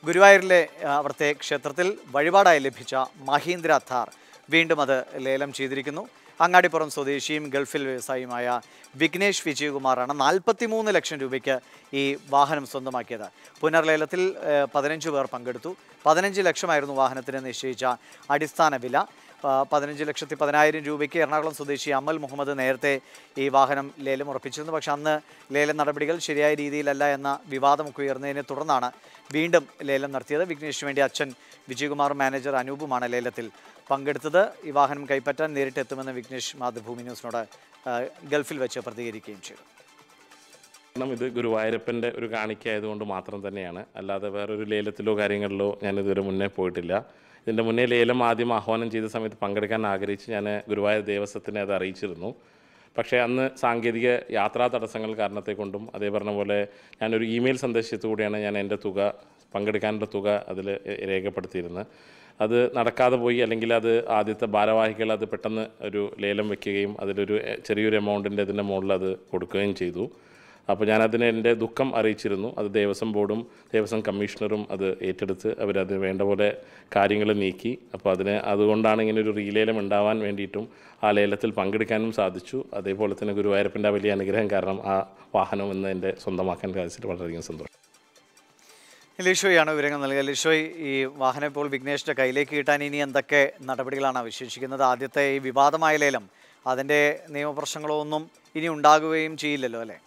ഗുരുവായൂരിലെ ആ, അവിടുത്തെ ക്ഷേത്രത്തിൽ വഴിപാടായി ലഭിച്ച മഹീന്ദ്ര ഥാർ വീണ്ടും അത് ലേലം ചെയ്തിരിക്കുന്നു അങ്ങാടിപ്പുറം സ്വദേശിയും ഗൾഫിൽ വ്യവസായിയുമായ വിഘ്നേഷ് വിജയകുമാറാണ് നാൽപ്പത്തിമൂന്ന് ലക്ഷം രൂപയ്ക്ക് ഈ വാഹനം സ്വന്തമാക്കിയത് പുനർലേലത്തിൽ ഏഹ്, പതിനഞ്ച് പേർ പങ്കെടുത്തു പതിനഞ്ച് ലക്ഷമായിരുന്നു വാഹനത്തിന് നിശ്ചയിച്ച അടിസ്ഥാന വില ആ, പതിനഞ്ച് ലക്ഷത്തി പതിനായിരം രൂപയ്ക്ക് എറണാകുളം സ്വദേശി അമൽ മുഹമ്മദ് നേരത്തെ ഈ വാഹനം ലേലം ഉറപ്പിച്ചിരുന്നു പക്ഷെ അന്ന് ലേലം നടപടികൾ ശരിയായ രീതിയിലല്ല എന്ന വിവാദമൊക്കെ ഉയർന്നതിനെ തുടർന്നാണ് വീണ്ടും ലേലം നടത്തിയത് വിഘ്നേഷിന് വേണ്ടി അച്ഛൻ വിജയകുമാർ മാനേജർ അനൂപുമാണ് ലേലത്തിൽ പങ്കെടുത്തത് ഈ വാഹനം കൈപ്പറ്റാൻ നേരിട്ട് എത്തുമെന്ന് വിഘ്നേഷ് മാതൃഭൂമി ന്യൂസിനോട് ആ, ഗൾഫിൽ വെച്ച് പ്രതികരിക്കുകയും ചെയ്തു കാരണം ഇത് ഗുരുവായൂരപ്പൻ്റെ ഒരു കാണിക്കയായതുകൊണ്ട് മാത്രം തന്നെയാണ് അല്ലാതെ വേറൊരു ലേലത്തിലോ കാര്യങ്ങളിലോ ഞാൻ ഇതുവരെ മുന്നേ പോയിട്ടില്ല ഇതിൻ്റെ മുന്നേ ലേലം ആദ്യം ആഹ്വാനം ചെയ്ത സമയത്ത് പങ്കെടുക്കാൻ ആഗ്രഹിച്ച് ഞാൻ ഗുരുവായൂർ ദേവസ്വത്തിനെ അത് അറിയിച്ചിരുന്നു പക്ഷേ അന്ന് സാങ്കേതിക യാത്രാ തടസ്സങ്ങൾ കാരണത്തെ കൊണ്ടും അതേ പറഞ്ഞ പോലെ ഞാനൊരു ഇമെയിൽ സന്ദേശത്തിലൂടെയാണ് ഞാൻ എൻ്റെ തുക പങ്കെടുക്കാനുള്ള തുക അതിൽ രേഖപ്പെടുത്തിയിരുന്നത് അത് നടക്കാതെ പോയി അല്ലെങ്കിൽ അത് ആദ്യത്തെ ഭാരവാഹികൾ അത് പെട്ടെന്ന് ഒരു ലേലം വെക്കുകയും അതിലൊരു എ, ചെറിയൊരു എമൗണ്ടിൻ്റെ ഇതിൻ്റെ മുകളിൽ അത് കൊടുക്കുകയും ചെയ്തു അപ്പോൾ ഞാനതിന് എൻ്റെ ദുഃഖം അറിയിച്ചിരുന്നു അത് ദേവസ്വം ബോർഡും ദേവസ്വം കമ്മീഷണറും അത് ഏറ്റെടുത്ത് അവരത് വേണ്ട പോലെ കാര്യങ്ങൾ നീക്കി അപ്പോൾ അതിന് അതുകൊണ്ടാണ് ഇങ്ങനെ ഒരു റീലേലം ഉണ്ടാവാൻ വേണ്ടിയിട്ടും ആ ലേലത്തിൽ പങ്കെടുക്കാനും സാധിച്ചു അതേപോലെ തന്നെ ഗുരുവായൂരപ്പൻ്റെ വലിയ അനുഗ്രഹം കാരണം ആ വാഹനം ഇന്ന് എൻ്റെ സ്വന്തമാക്കാൻ സാധിച്ചിട്ട് വളരെയധികം സന്തോഷം ലിഷോയാണ് വിവരങ്ങൾ നൽകുക ലിഷോയ് ഈ വാഹനം ഇപ്പോൾ വിഘ്നേഷിന്റെ കയ്യിലേക്ക് കിട്ടാൻ ഇനി എന്തൊക്കെ നടപടികളാണ് അവശേഷിക്കുന്നത് ആദ്യത്തെ ഈ വിവാദമായ ലേലം അതിൻ്റെ നിയമപ്രശ്നങ്ങളോ ഒന്നും ഇനി ഉണ്ടാകുകയും ചെയ്യില്ലല്ലോ അല്ലേ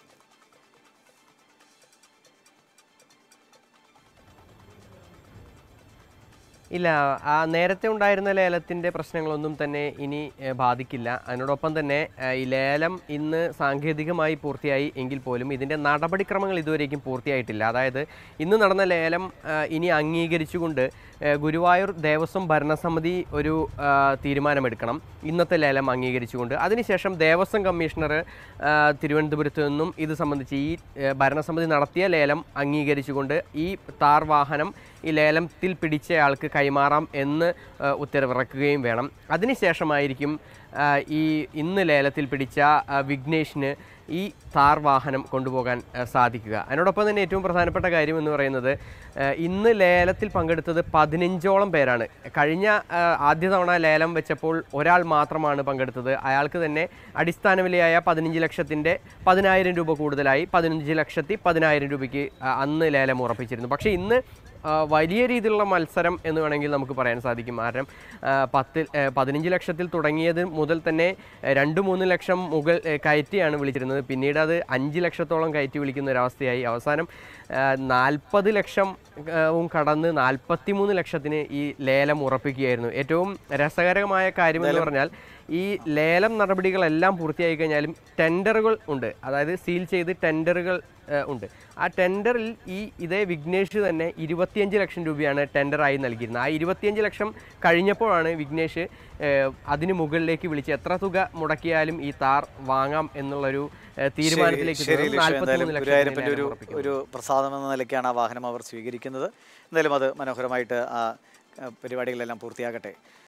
ഇല്ല ആ നേരത്തെ ഉണ്ടായിരുന്ന ലേലത്തിൻ്റെ പ്രശ്നങ്ങളൊന്നും തന്നെ ഇനി ഏഹ്, ബാധിക്കില്ല അതിനോടൊപ്പം തന്നെ ഏഹ്, ഈ ലേലം ഇന്ന് സാങ്കേതികമായി പൂർത്തിയായി എങ്കിൽ പോലും ഇതിൻ്റെ നടപടിക്രമങ്ങൾ ഇതുവരേക്കും പൂർത്തിയായിട്ടില്ല അതായത് ഇന്ന് നടന്ന ലേലം ഏഹ്, ഇനി അംഗീകരിച്ചുകൊണ്ട് ഏഹ്, ഗുരുവായൂർ ദേവസ്വം ഭരണസമിതി ഒരു ഏഹ്, തീരുമാനമെടുക്കണം ഇന്നത്തെ ലേലം അംഗീകരിച്ചുകൊണ്ട് അതിനുശേഷം ദേവസ്വം കമ്മീഷണർ ഏഹ്, തിരുവനന്തപുരത്ത് നിന്നും ഇത് സംബന്ധിച്ച് ഈ ഏഹ്, ഭരണസമിതി നടത്തിയ ലേലം അംഗീകരിച്ചുകൊണ്ട് ഈ താർ വാഹനം ഈ ലേലത്തിൽ പിടിച്ചയാൾക്ക് കൈമാറാം എന്ന് ഏഹ്, ഉത്തരവിറക്കുകയും വേണം അതിനുശേഷമായിരിക്കും ഏഹ്, ഈ ഇന്ന് ലേലത്തിൽ പിടിച്ച ഏഹ്, വിഘ്നേഷിന് ഈ താർ വാഹനം കൊണ്ടുപോകാൻ ഏഹ്, സാധിക്കുക അതിനോടൊപ്പം തന്നെ ഏറ്റവും പ്രധാനപ്പെട്ട കാര്യം എന്ന് പറയുന്നത് ഏഹ്, ഇന്ന് ലേലത്തിൽ പങ്കെടുത്തത് പതിനഞ്ചോളം പേരാണ് കഴിഞ്ഞ ഏഹ്, ആദ്യ തവണ ലേലം വെച്ചപ്പോൾ ഒരാൾ മാത്രമാണ് പങ്കെടുത്തത് അയാൾക്ക് തന്നെ അടിസ്ഥാന വിലയായ പതിനഞ്ച് ലക്ഷത്തിൻ്റെ പതിനായിരം രൂപ കൂടുതലായി പതിനഞ്ച് ലക്ഷത്തി പതിനായിരം രൂപയ്ക്ക് ആ, അന്ന് ലേലം ഉറപ്പിച്ചിരുന്നു പക്ഷേ ഇന്ന് ആ, വലിയ രീതിയിലുള്ള മത്സരം എന്ന് വേണമെങ്കിൽ നമുക്ക് പറയാൻ സാധിക്കും കാരണം ആ, പത്ത് ആ, പതിനഞ്ച് ലക്ഷത്തിൽ തുടങ്ങിയത് മുതൽ തന്നെ ആ, രണ്ട് മൂന്ന് ലക്ഷം മുകൾ ആ, കയറ്റിയാണ് വിളിച്ചിരുന്നത് പിന്നീട് അത് അഞ്ച് ലക്ഷത്തോളം കയറ്റി വിളിക്കുന്ന ഒരവസ്ഥയായി അവസാനം നാൽപ്പത് ലക്ഷം ആ, വും കടന്ന് നാൽപ്പത്തി മൂന്ന് ലക്ഷത്തിന് ഈ ലേലം ഉറപ്പിക്കുകയായിരുന്നു ഏറ്റവും രസകരമായ കാര്യം എന്ന് പറഞ്ഞാൽ ഈ ലേലം നടപടികളെല്ലാം പൂർത്തിയായി കഴിഞ്ഞാലും ടെൻഡറുകൾ ഉണ്ട് അതായത് സീൽ ചെയ്ത് ടെൻഡറുകൾ ഏഹ്, ഉണ്ട് ആ ടെൻഡറിൽ ഈ ഇതേ വിഘ്നേഷ് തന്നെ ഇരുപത്തിയഞ്ച് ലക്ഷം രൂപയാണ് ടെൻഡറായി നൽകിയിരുന്നത് ആ ഇരുപത്തിയഞ്ച് ലക്ഷം കഴിഞ്ഞപ്പോഴാണ് വിഘ്നേഷ് ഏഹ്, അതിന് മുകളിലേക്ക് വിളിച്ച് എത്ര തുക മുടക്കിയാലും ഈ താർ വാങ്ങാം എന്നുള്ളൊരു ഏഹ്, തീരുമാനത്തിലേക്ക് ശരി എത്തുന്നത്. ലിഷോ 43 എന്തായാലും ലക്ഷത്തിന് ഗുരുവായൂരപ്പൻ്റെ ഒരു ലേലം ഉറപ്പിക്കുന്നു. ഒരു പ്രസാദം എന്ന നിലയ്ക്കാണ് ആ വാഹനം അവർ സ്വീകരിക്കുന്നത് എന്തായാലും അത് മനോഹരമായിട്ട് ആ ആ, പരിപാടികളെല്ലാം പൂർത്തിയാകട്ടെ